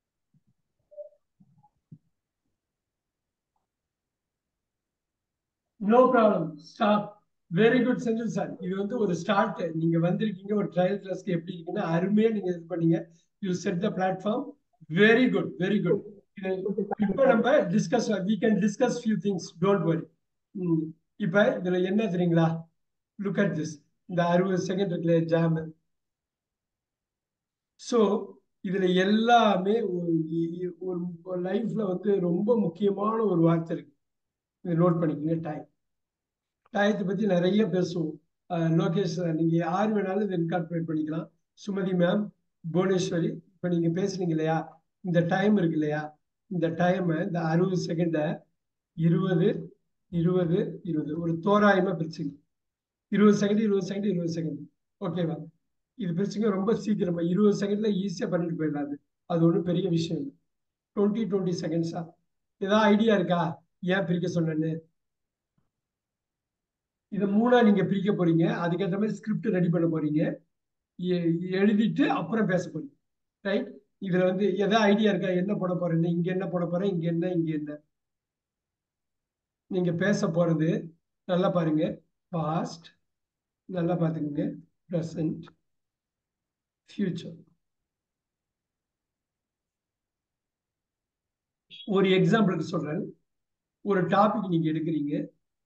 no problem stop very good Senthil sir இது வந்து ஒரு ஸ்டார்ட் நீங்க வந்திருக்கீங்க ஒரு ட்ரையல் கிளாஸ்க்கு எப்படி இருக்குன்னா அருமையா நீங்க இது பண்ணீங்க you set the platform very good very good இப்போ நம்ம discuss we can discuss few things don't worry இப்போ இதுல என்ன தெரியுங்களா லுக் அட் திஸ் இந்த அறுபது செகண்ட் இருக்குல்ல ஜாம் ஸோ இதுல எல்லாமே ஒரு- ஒரு லைஃப்ல வந்து ரொம்ப முக்கியமான ஒரு வார்த்தை இருக்கு இதை நோட் பண்ணிக்கோங்க டைம் டயத்தை பத்தி நிறைய பேசுவோம் அஹ் லோகேஷ் sir, நீங்க யார் வேணாலும் இதை இன்கார்பரேட் பண்ணிக்கலாம் சுமதி மேம் புவனேஸ்வரி இப்ப நீங்க பேசுனீங்க இல்லையா இந்த டைம் இருக்கு இல்லையா இந்த டைம் இந்த அறுபது செகண்ட இருபது இருபது இருபது ஒரு தோராயமா பிரிச்சுங்க இருபது செகண்ட் இருபது செகண்ட் இருபது செகண்ட் ஓகேவா இது பிரிச்சுங்க ரொம்ப சீக்கிரமா இருபது செகண்ட்ல ஈஸியா பண்ணிட்டு போயிடலாம் அது அது ஒன்றும் பெரிய விஷயம் இல்லை டுவெண்ட்டி டுவெண்ட்டி செகண்ட்ஸா ஏதாவது ஐடியா இருக்கா ஏன் பிரிக்க சொன்னேன்னு இதை மூணா நீங்க பிரிக்க போறீங்க அதுக்கேற்ற மாதிரி ஸ்கிரிப்ட் ரெடி பண்ண போறீங்க எ- எழுதிட்டு அப்புறம் பேச போறீங்க ரைட் இதுல வந்து எதாவது ஐடியா இருக்கா என்ன போட போறேன்னு இங்க என்ன போட போறேன் இங்க என்ன இங்க என்ன நீங்க பேச போறது நல்லா பாருங்க பாஸ்ட் நல்லா பாத்துக்கோங்க ப்ரெசன்ட் ஃபியூச்சர் ஒரு எக்ஸாம்பிளுக்கு சொல்றேன் ஒரு டாபிக் நீங்க எடுக்கிறீங்க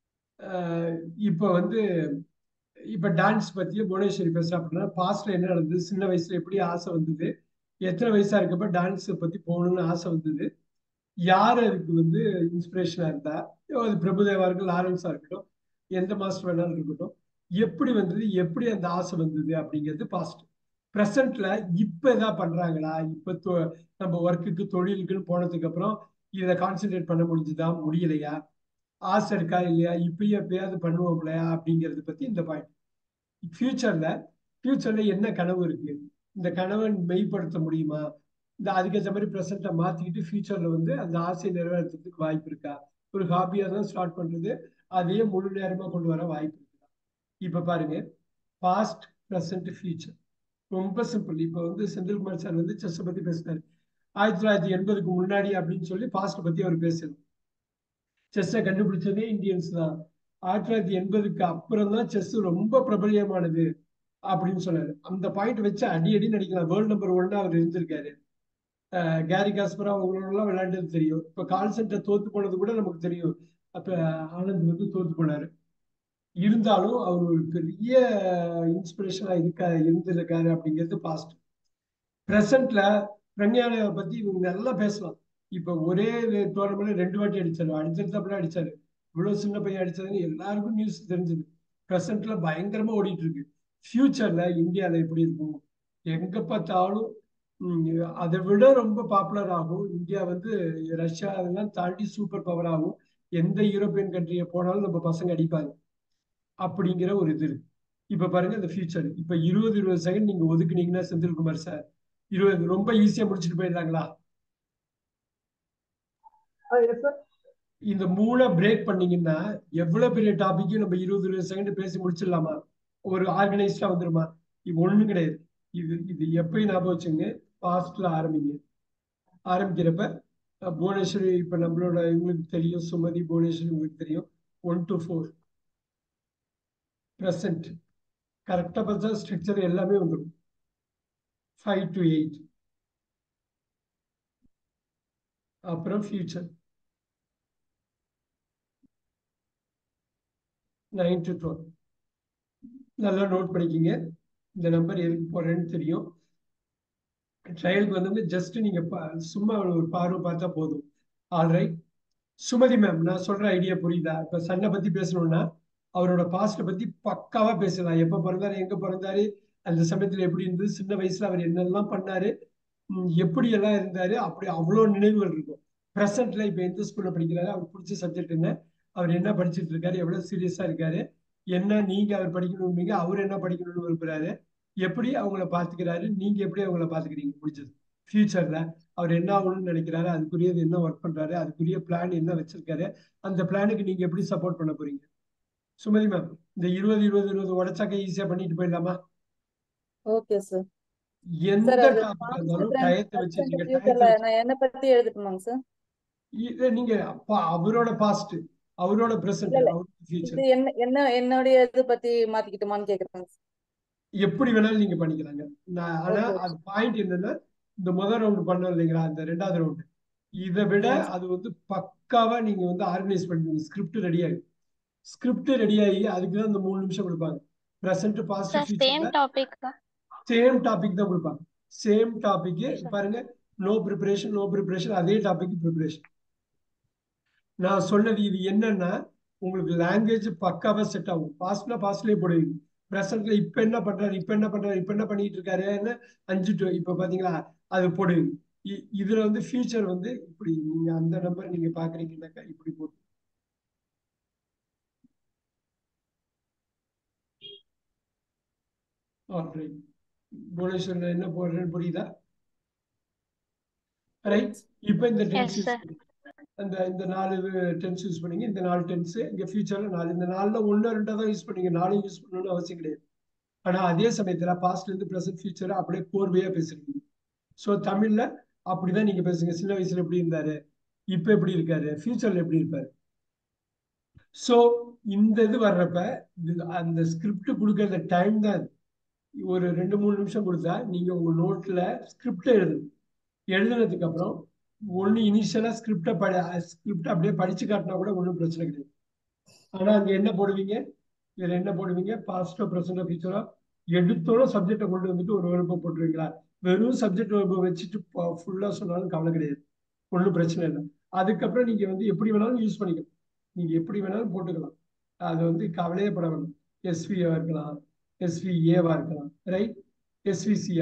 அஹ் இப்ப வந்து இப்ப டான்ஸ் பத்தியே புவனேஸ்வரி பேசுறா அப்படின்னா பாஸ்ட்ல என்ன நடந்தது சின்ன வயசுல எப்படி ஆசை வந்தது எத்தனை வயசா இருக்கப்ப டான்ஸ் பத்தி போகணும்னு ஆசை வந்தது யார் அதுக்கு வந்து இன்ஸ்பிரேஷனா இருந்தா அது பிரபுதேவா இருக்கட்டும் லாரன்ஸா இருக்கட்டும் எந்த மாஸ்டர் வேணாலும் இருக்கட்டும் எப்படி வந்தது எப்படி அந்த ஆசை வந்தது அப்படிங்கிறது பாஸ்ட் ப்ரெசன்ட்ல இப்ப எதாவது பண்றாங்களா இப்ப தொ- நம்ம ஒர்க்குக்கு தொழிலுக்குன்னு போனதுக்கு அப்புறம் இதை கான்சென்ட்ரேட் பண்ண முடிஞ்சுதா முடியலையா ஆசை இருக்கா இல்லையா இப்பயும் எப்பயாவது பண்ணுவோம் இல்லையா அப்படிங்கறத பத்தி இந்த பாயிண்ட் ஃபியூச்சர்ல ஃபியூச்சர்ல என்ன கனவு இருக்கு இந்த கனவை மெய்ப்படுத்த முடியுமா இந்த அதுக்கேற்ற மாதிரி ப்ரெசென்ட்டை மாத்திக்கிட்டு ஃபியூச்சர்ல வந்து அந்த ஆசையை நிறைவேற்றுறதுக்கு வாய்ப்பு இருக்கா ஒரு ஹாபியா தான் ஸ்டார்ட் பண்றது அதையே முழு நேரமா கொண்டு வர வாய்ப்பு இருக்கா இப்ப பாருங்க பாஸ்ட் ப்ரெசென்ட் ஃபியூச்சர் ரொம்ப சிம்பிள் இப்போ வந்து செந்தில்குமார் சார் வந்து செஸ் பத்தி பேசினாரு ஆயிரத்தி தொள்ளாயிரத்தி எண்பதுக்கு முன்னாடி அப்படின்னு சொல்லி பாஸ்ட் பத்தி அவர் பேசணும் செஸ்ஸை கண்டுபிடிச்சதே இந்தியன்ஸ் தான் ஆயிரத்தி தொள்ளாயிரத்தி எண்பதுக்கு அப்புறம் தான் செஸ் ரொம்ப பிரபலியமானது அப்படின்னு சொன்னாரு அந்த பாயிண்ட் வச்சு அடி அடி நடிக்கலாம் வேர்ல்டு நம்பர் ஒன்னா அவர் இருந்திருக்காரு அஹ் கேரி காஸ்பரா அவங்களோடலாம் விளையாண்டது தெரியும் இப்ப கால் சென்டர் தோத்து போனது கூட நமக்கு தெரியும் அப்ப ஆனந்த் வந்து தோத்து போனாரு இருந்தாலும் அவர் ஒரு பெரிய இன்ஸ்பிரேஷனா இருக்கா இருந்திருக்காரு அப்படிங்கிறது பாஸ்ட் பிரசன்ட்ல பிரஞான பத்தி இவங்க நல்லா பேசலாம் இப்ப ஒரே டோர்னமெண்ட் ரெண்டு வாட்டி அடிச்சாரு அடிச்சிருந்தாப்புல அடிச்சாரு இவ்வளவு சின்ன பையன் அடிச்சதுன்னு எல்லாருக்கும் நியூஸ் தெரிஞ்சது பிரசன்ட்ல பயங்கரமா ஓடிட்டு இருக்கு ஃபியூச்சர்ல இந்தியால எப்படி இருக்கும் எங்க பார்த்தாலும் ம், அதை விட ரொம்ப பாப்புலர் ஆகும் இந்தியா வந்து ரஷ்யா அதெல்லாம் தாண்டி சூப்பர் பவர் ஆகும் எந்த யூரோப்பியன் கண்ட்ரியை போனாலும் நம்ம பசங்க அடிப்பாங்க அப்படிங்கிற ஒரு இது இருக்கு இப்ப பாருங்க இந்த ஃபியூச்சர் இப்ப இருபது இருபது செகண்ட் நீங்க ஒதுக்குனீங்கன்னா செந்தில்குமார் சார் இருபது ரொம்ப ஈஸியா முடிச்சுட்டு போயிடலாங்களா எஸ் சார் இந்த மூணை பிரேக் பண்ணீங்கன்னா எவ்வளவு பெரிய டாபிக்கும் நம்ம இருபது இருபது செகண்ட் பேசி முடிச்சிடலாமா ஒரு ஆர்கனைஸ்டா வந்துருமா இது ஒண்ணும் கிடையாது இது இது எப்பயும் ஞாபகம் வச்சுங்க பாஸ்ட்ல ஆரம்பிங்க ஆரம்பிக்கிறப்ப அஹ், புவனேஸ்வரி இப்ப நம்மளோட இவங்களுக்கு தெரியும் சுமதி புவனேஸ்வரி உங்களுக்கு தெரியும் ஒன் டு ஃபோர் ப்ரெசன்ட் கரெக்டா பார்த்தா ஸ்ட்ரக்சர் எல்லாமே வந்துடும் ஃபைவ் டு எயிட் அப்புறம் ஃபியூச்சர் நைன் டு டுவெல் நல்லா நோட் பண்ணிக்கிங்க இந்த நம்பர் எதுக்கு போடுறேன்னு தெரியும் ட்ரையலுக்கு வந்து ஜஸ்ட் நீங்க பா- சும்மா ஒரு பார்வை பார்த்தா போதும் ஆல்ரைட் சுமதி மேம் நான் சொல்ற ஐடியா புரியுதா இப்ப சன்னை பத்தி பேசணும்னா அவரோட பாஸ்ட பத்தி பக்காவா பேசலாம் எப்ப பிறந்தாரு எங்க பிறந்தாரு அந்த சமயத்துல எப்படி இருந்தது சின்ன வயசுல அவர் என்னெல்லாம் பண்ணாரு ம், எப்படி எல்லாம் இருந்தாரு அப்படி அவ்வளோ நினைவுகள் இருக்கும் ப்ரெசென்ட்ல இப்ப எந்த ஸ்கூல்ல படிக்கிறாரு அவருக்கு பிடிச்ச சப்ஜெக்ட் என்ன அவர் என்ன படிச்சிட்டு இருக்காரு எவ்வளவு சீரியஸா இருக்காரு என்ன நீங்க அவர் படிக்கணும்னீங்க அவர் என்ன படிக்கணும்னு விரும்புறாரு எப்படி அவங்கள பாத்துக்கிறாரு நீங்க எப்படி அவங்கள பாத்துக்கிறீங்க முடிஞ்சது ஃபியூச்சர்ல அவர் என்ன ஆகணும்னு நினைக்கிறாரு அதுக்குரியது என்ன ஒர்க் பண்றாரு அதுக்குரிய பிளான் என்ன வச்சிருக்காரு அந்த பிளானுக்கு நீங்க எப்படி சப்போர்ட் பண்ண போறீங்க சுமதி மேம் இந்த இருபது இருபது இருபது உடைச்சாக்க ஈஸியா பண்ணிட்டு போயிடலாமா ஓகே சார் எந்த சார் அது டாபிக் பாஸ்ட் இருந்தாலும் ப்ரெசென்ட் டயத்தை வச்சு ப்ரெசென்ட் நீங்க ஃபியூச்சர்ல டயத்தை வச்சு நான் என்ன பத்தி எழுதட்டுமாங்க சார் இதை நீங்க அப்பா அவரோட பாஸ்ட் அவரோட பிரசன்ட் இல்ல இல்ல அவரோட ஃபியூச்சர் இது என்ன என்ன என்னுடைய இது பத்தி மாத்திக்கிட்டுமான்னு கேக்குறாங்க சார் எப்படி வேணாலும் நீங்க பண்ணிக்கலாங்க நான் ஆனா ஓகே அது பாயிண்ட் என்னன்னா இந்த முதல் ரவுண்ட் பண்ணோம் இல்லைங்களா இந்த ரெண்டாவது ரவுண்ட் இதை விட ஆமாங்க அது வந்து பக்காவா நீங்க வந்து ஆர்கனைஸ் பண்ணுவீங்க ஸ்கிரிப்ட் ரெடி ஆகி ஸ்கிரிப்ட் ரெடி ஆகி அதுக்கு தான் இந்த மூணு நிமிஷம் கொடுப்பாங்க ப்ரெசென்ட் பாஸ்ட் சார் சேம் ஃபியூச்சர்ல டாபிக் சேம் டாபிக் தான் கொடுப்பாங்க சேம் டாபிக் பாருங்க நோ ப்ரிப்பரேஷன் நோ ப்ரிப்பரேஷன் அதே டாபிக் ப்ரிப்பரேஷன் நான் சொன்னது இது என்னன்னா உங்களுக்கு லாங்குவேஜ் பக்காவா செட் ஆகும் பாஸ்ட்னா பாஸ்ட்லயே போடுவீங்க ப்ரெசென்ட்ல இப்ப என்ன பண்றாரு இப்ப என்ன பண்றாரு இப்ப என்ன பண்ணிட்டு இருக்காருன்னு அஞ்சு to இப்ப பாத்தீங்களா அது போடுவீங்க இ- இதுல வந்து ஃபியூச்சர் வந்து இப்படி நீங்க அந்த நம்பர் நீங்க பாக்குறீங்கன்னாக்கா இப்படி போட்டு ஆல்ரைட் புவனேஸ்வர்ல என்ன போடுறேன்னு புரியுதா ரைட் புரியுது இப்போ இந்த டென்ஸ் எஸ் யூஸ் சார் பண்ணி அந்த இந்த நாலு டென்ஸ் யூஸ் பண்ணீங்க இந்த நாலு டென்ஸ் இங்க ஃபியூச்சர்ல நாலு இந்த நாலுல ஒன்னு ரெண்டா தான் யூஸ் பண்ணீங்க நாலும் யூஸ் பண்ணணும்னு அவசியம் கிடையாது ஆனா அதே சமயத்துல பாஸ்ட்ல இருந்து பிரசன்ட் ஃபியூச்சர் அப்படியே கோர்வையா பேசுறீங்க ஸோ தமிழ்ல அப்படிதான் நீங்க பேசுங்க சின்ன வயசுல எப்படி இருந்தாரு இப்ப எப்படி இருக்காரு ஃபியூச்சர்ல எப்படி இருப்பாரு ஸோ இந்த இது வர்றப்ப இது அந்த ஸ்கிரிப்ட் கொடுக்கற டைம் தான் இது. ஒரு ரெண்டு மூணு நிமிஷம் கொடுத்தா நீங்க உங்க நோட்ல ஸ்கிரிப்ட் எழுதணும் எழுதுனதுக்கு அப்புறம் ஒண்ணு இனிஷியலா ஸ்கிரிப்டை படி ஸ்கிரிப்ட் அப்படியே படிச்சு காட்டினா கூட ஒன்றும் பிரச்சனை கிடையாது ஆனா அங்க என்ன போடுவீங்க இதுல என்ன போடுவீங்க பாஸ்டோ ப்ரெசண்டோ ஃபியூச்சரோ எடுத்தோட சப்ஜெக்டை கொண்டு வந்துட்டு ஒரு விருப்பம் போட்டுருவீங்களா வெறும் சப்ஜெக்ட் வச்சுட்டு ஃபுல்லா சொன்னாலும் கவலை கிடையாது ஒன்றும் பிரச்சனை இல்லை அதுக்கப்புறம் நீங்க வந்து எப்படி வேணாலும் யூஸ் பண்ணிக்கலாம் நீங்க எப்படி வேணாலும் போட்டுக்கலாம் அது வந்து கவலையே பட வேண்டாம் எஸ்வியா இருக்கலாம் எஸ்வி ஏவா இருக்கலாம் ரைட் எஸ்விசியா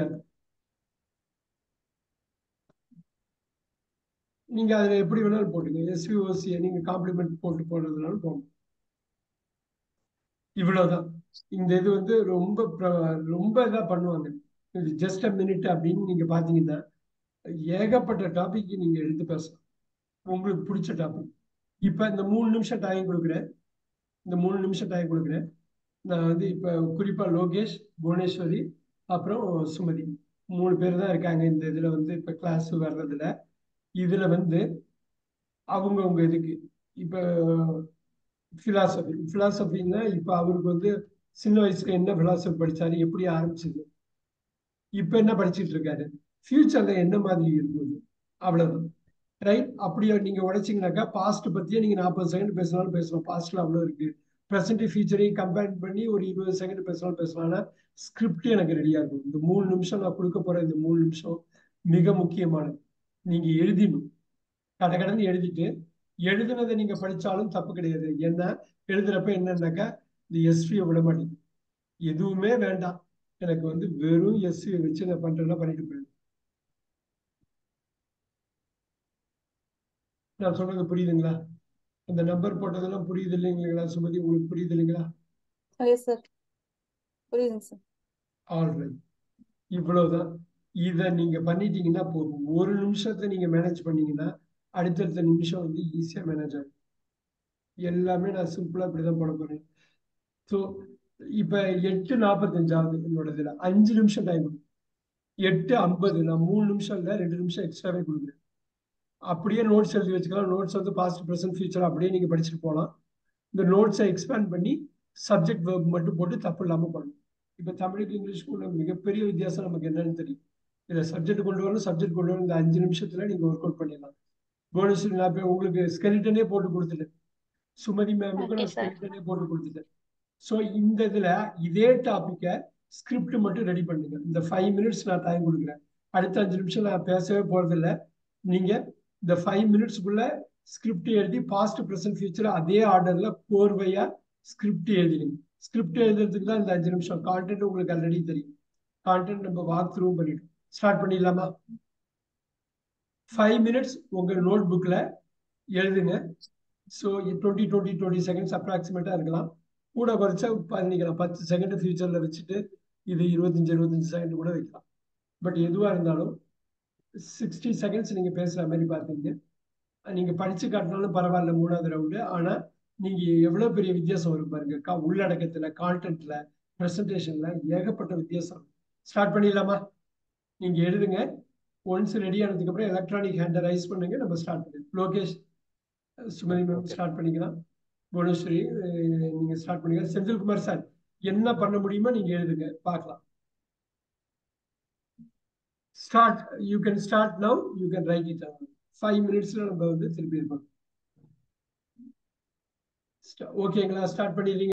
நீங்க அதுல எப்படி வேணாலும் போட்டுங்க எஸ்விஓசியை நீங்க காம்ப்ளிமெண்ட் போட்டு போடுறதுனாலும் போடணும் இவ்வளவுதான் இந்த இது வந்து ரொம்ப பிர- ரொம்ப இதா பண்ணுவாங்க இது ஜஸ்ட் அ மினிட் அப்படின்னு நீங்க பாத்தீங்கன்னா ஏகப்பட்ட டாபிக் நீங்க எடுத்து பேசலாம் உங்களுக்கு பிடிச்ச டாபிக் இப்ப இந்த மூணு நிமிஷம் டைம் கொடுக்குறேன் இந்த மூணு நிமிஷம் டைம் கொடுக்குறேன் நான் வந்து இப்ப குறிப்பா லோகேஷ் புவனேஸ்வரி அப்புறம் சுமதி மூணு பேர் தான் இருக்காங்க இந்த இதுல வந்து இப்ப கிளாஸ் வர்றதுல இதுல வந்து அவங்கவுங்க இதுக்கு இப்ப பிலாசபி பிலாசபின்னா இப்ப அவருக்கு வந்து சின்ன வயசுல என்ன பிலாசபி படிச்சாரு எப்படி ஆரம்பிச்சது இப்ப என்ன படிச்சிட்டு இருக்காரு ஃபியூச்சர்ல என்ன மாதிரி இருக்கும் அவ்வளவுதான் ரைட் அப்படியே நீங்க உடைச்சிங்கனாக்கா பாஸ்ட் பத்தியே நீங்க நாற்பது செகண்ட் பேசினாலும் பேசலாம் பாஸ்ட்ல அவ்வளவு இருக்கு ப்ரெசென்ட் ஃபியூச்சரையும் கம்பேர் பண்ணி ஒரு இருபது செகண்ட் பேசினாலும் பேசலாம் ஆனா ஸ்கிரிப்ட் எனக்கு ரெடியா இருக்கும் இந்த மூணு நிமிஷம் நான் கொடுக்க போற இந்த மூணு நிமிஷம் மிக முக்கியமானது நீங்க எழுதிடணும் கடகடன்னு எழுதிட்டு எழுதுனதை நீங்க படிச்சாலும் தப்பு கிடையாது ஏன்னா எழுதுறப்ப என்னன்னாக்கா இந்த எஸ்பியை விட மாட்டேங்குது எதுவுமே வேண்டாம் எனக்கு வந்து வெறும் எஸ்பியை வச்சு நான் பண்றேன்னா பண்ணிட்டு போயிடும் நான் சொல்றது புரியுதுங்களா அந்த நம்பர் போட்டதெல்லாம் புரியுது இல்லைங்களா சுமதி உங்களுக்கு புரியுது இல்லைங்களா எஸ் சார் புரியுதுங்க சார் ஆல்ரைட் இவ்வளவுதான் இதை நீங்க பண்ணிட்டீங்கன்னா போதும் ஒரு நிமிஷத்தை நீங்க மேனேஜ் பண்ணீங்கன்னா அடுத்தடுத்த நிமிஷம் வந்து ஈஸியா மேனேஜ் ஆகும் எல்லாமே நான் சிம்பிளா இப்படிதான் போட போறேன் ஸோ இப்ப எட்டு நாற்பத்தஞ்சாவது என்னோட இதுல அஞ்சு நிமிஷம் டைம் எட்டு ஐம்பது நான் மூணு நிமிஷம் இல்லை ரெண்டு நிமிஷம் எக்ஸ்ட்ராவே கொடுக்குறேன் அப்படியே நோட்ஸ் எழுதி வச்சுக்கலாம் நோட்ஸ் வந்து பாஸ்ட் ப்ரெசன்ட் ஃபியூச்சர் அப்படியே நீங்க படிச்சுட்டு போகலாம் இந்த நோட்ஸை எக்ஸ்பேண்ட் பண்ணி சப்ஜெக்ட் வேர்ப் மட்டும் போட்டு தப்பு இல்லாம பண்ணணும் இப்ப தமிழுக்கு இங்கிலீஷ்க்கு உள்ள மிகப்பெரிய வித்தியாசம் நமக்கு என்னன்னு தெரியும் இதுல சப்ஜெக்ட் கொண்டு வரணும் சப்ஜெக்ட் கொண்டு வரணும் இந்த அஞ்சு நிமிஷத்துல நீங்க ஒர்க் அவுட் பண்ணிடலாம் போனஸ் நான் இப்ப உங்களுக்கு ஸ்கெலிட்டனே போட்டு கொடுத்துட்டேன் சுமதி மேமுக்கு ஓகே நான் சார் ஸ்கெலிட்டனே போட்டு கொடுத்துட்டேன் ஸோ இந்த இதுல இதே டாபிக்கை ஸ்கிரிப்ட் மட்டும் ரெடி பண்ணுங்க இந்த ஃபைவ் மினிட்ஸ் நான் டைம் கொடுக்குறேன் அடுத்த அஞ்சு நிமிஷம் நான் பேசவே போறதில்ல நீங்க இந்த ஃபைவ் மினிட்ஸ்க்குள்ள ஸ்கிரிப்ட் எழுதி பாஸ்ட் ப்ரெசன்ட் ஃபியூச்சர் அதே ஆர்டர்ல கோர்வையா ஸ்கிரிப்ட் எழுதிடுங்க ஸ்கிரிப்ட் எழுதுறதுக்கு தான் இந்த அஞ்சு நிமிஷம் கான்டென்ட் உங்களுக்கு ஆல்ரெடி தெரியும் கான்டென்ட் நம்ம வாக் த்ரூ பண்ணிட்டோம் ஸ்டார்ட் பண்ணிடலாமா ஃபைவ் மினிட்ஸ் உங்க நோட் புக்ல எழுதுங்க so twenty twenty twenty seconds அப்ராக்சிமேட்டா இருக்கலாம் கூட குறைச்சா பண்ணிக்கலாம் பத்து செகண்ட் ஃபியூச்சர்ல வச்சுட்டு இது இருபத்தஞ்சு இருபத்தஞ்சு செகண்ட் கூட வைக்கலாம் பட் எதுவா இருந்தாலும் சிக்ஸ்டி செகண்ட்ஸ் நீங்க பேசுற மாதிரி பார்த்தீங்க நீங்க படிச்சு காட்டினாலும் பரவாயில்ல மூணாவது ரவுண்டு ஆனா நீங்க எவ்வளவு பெரிய வித்தியாசம் வரும் பாருங்க கா- உள்ளடக்கத்துல கான்டென்ட்ல பிரசன்டேஷன்ல ஏகப்பட்ட வித்தியாசம் ஸ்டார்ட் பண்ணிடலாமா நீங்க எழுதுங்க ஒன்ஸ் ரெடி ஆனதுக்கு அப்புறம் எலக்ட்ரானிக் ஹேண்டை ரைஸ் பண்ணுங்க நம்ம ஸ்டார்ட் பண்ணுங்க Lokesh Sumathi ma'am Okay. Start பண்ணிக்கலாம் புவனேஸ்வரி அஹ், நீங்க ஸ்டார்ட் பண்ணுங்க செந்தில்குமார் சார் என்ன பண்ண முடியுமோ நீங்க எழுதுங்க பார்க்கலாம் start you can start now you can write it five மினிட்ஸ்ல நம்ம வந்து திருப்பி இருப்போம் ஓகேங்களா ஸ்டார்ட் பண்ணிடுறீங்க